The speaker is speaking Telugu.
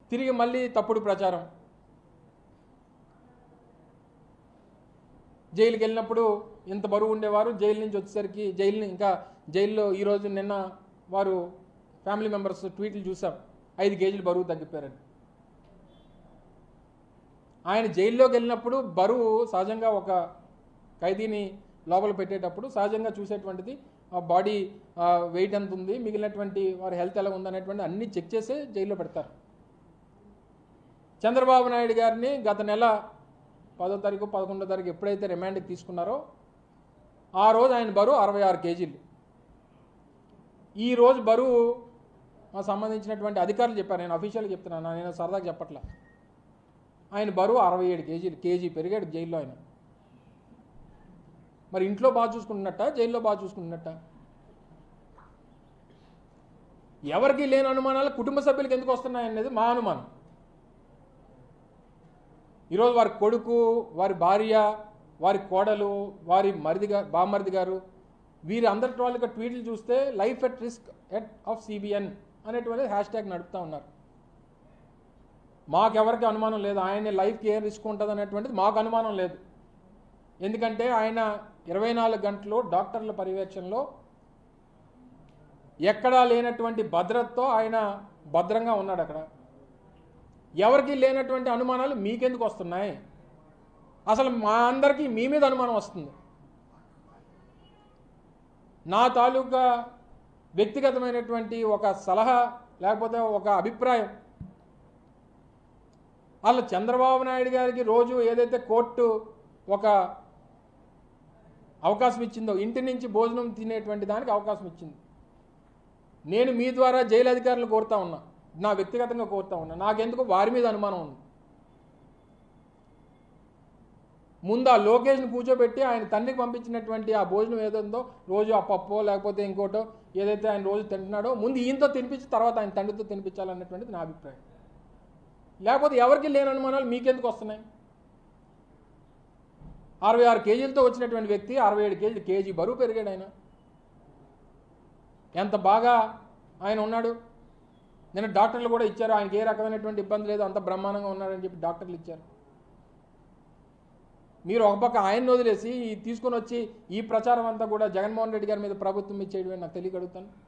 తిరిగి మళ్ళీ తప్పుడు ప్రచారం జైలుకి వెళ్ళినప్పుడు ఇంత బరువు ఉండేవారు జైలు నుంచి వచ్చేసరికి జైలు ఇంకా జైల్లో ఈరోజు నిన్న వారు ఫ్యామిలీ మెంబర్స్ ట్వీట్లు చూసాం ఐదు కేజీలు బరువు తగ్గిపోయారని ఆయన జైల్లోకి వెళ్ళినప్పుడు బరువు సహజంగా ఒక ఖైదీని లోపల పెట్టేటప్పుడు సహజంగా చూసేటువంటిది ఆ బాడీ వెయిట్ ఎంత ఉంది మిగిలినటువంటి వారి హెల్త్ ఎలా ఉంది అనేటువంటి అన్ని చెక్ చేసే జైల్లో పెడతారు చంద్రబాబు నాయుడు గారిని గత నెల పదో తారీఖు పదకొండో తారీఖు ఎప్పుడైతే రిమాండ్కి తీసుకున్నారో ఆ రోజు ఆయన బరువు అరవై ఆరు కేజీలు ఈ రోజు బరువు మా సంబంధించినటువంటి అధికారులు చెప్పారు నేను అఫీషియల్గా చెప్తున్నాను నేను సరదాగా చెప్పట్లా ఆయన బరువు అరవై ఏడు కేజీలు కేజీ పెరిగాడు జైల్లో ఆయన మరి ఇంట్లో బాగా చూసుకుంటున్నట్ట జైల్లో బాగా చూసుకుంటున్నట్ట ఎవరికి లేని అనుమానాలు కుటుంబ సభ్యులకు ఎందుకు వస్తున్నాయి అనేది మా అనుమానం ఈరోజు వారి కొడుకు వారి భార్య వారి కోడలు వారి మరిది గా బామరిది గారు వీరి అందరి వాళ్ళకి ట్వీట్లు చూస్తే life at risk at of CBN అనేటువంటి హ్యాష్ ట్యాగ్ నడుపుతూ ఉన్నారు మాకెవరికి అనుమానం లేదు ఆయన లైఫ్కి ఏం రిస్క్ ఉంటుంది అనేటువంటిది మాకు అనుమానం లేదు ఎందుకంటే ఆయన ఇరవై నాలుగు గంటలు డాక్టర్ల పర్యవేక్షణలో ఎక్కడా లేనటువంటి భద్రతతో ఆయన భద్రంగా ఉన్నాడు అక్కడ ఎవరికి లేనటువంటి అనుమానాలు మీకెందుకు వస్తున్నాయి అసలు మా అందరికీ మీ మీద అనుమానం వస్తుంది నా తాలూకా వ్యక్తిగతమైనటువంటి ఒక సలహా లేకపోతే ఒక అభిప్రాయం అలా చంద్రబాబు నాయుడు గారికి రోజు ఏదైతే కోర్టు ఒక అవకాశం ఇచ్చిందో ఇంటి నుంచి భోజనం తినేటువంటి దానికి అవకాశం ఇచ్చింది నేను మీ ద్వారా జైలు అధికారులు కోరుతా ఉన్నా నా వ్యక్తిగతంగా కోరుతా ఉన్నా నాకెందుకు వారి మీద అనుమానం ఉంది ముందు ఆ లోకేష్ని కూర్చోబెట్టి ఆయన తండ్రికి పంపించినటువంటి ఆ భోజనం ఏదో రోజు ఆ పప్పో లేకపోతే ఇంకోటో ఏదైతే ఆయన రోజు తింటున్నాడో ముందు ఈయనతో తినిపించి తర్వాత ఆయన తండ్రితో తినిపించాలన్నటువంటిది నా అభిప్రాయం లేకపోతే ఎవరికి లేని అనుమానాలు మీకెందుకు వస్తున్నాయి అరవై ఆరు కేజీలతో వచ్చినటువంటి వ్యక్తి అరవై ఏడు కేజీలు కేజీ బరువు పెరిగాడు ఆయన ఎంత బాగా ఆయన ఉన్నాడు నిన్న డాక్టర్లు కూడా ఇచ్చారు ఆయనకి ఏ రకమైనటువంటి ఇబ్బంది లేదు అంత బ్రహ్మాండంగా ఉన్నాడని చెప్పి డాక్టర్లు ఇచ్చారు మీరు ఒక పక్క ఆయన్ని వదిలేసి ఈ తీసుకొని వచ్చి ఈ ప్రచారం అంతా కూడా జగన్మోహన్ రెడ్డి గారి మీద ప్రభుత్వం ఇచ్చేయడమే నాకు తెలియగలుగుతాను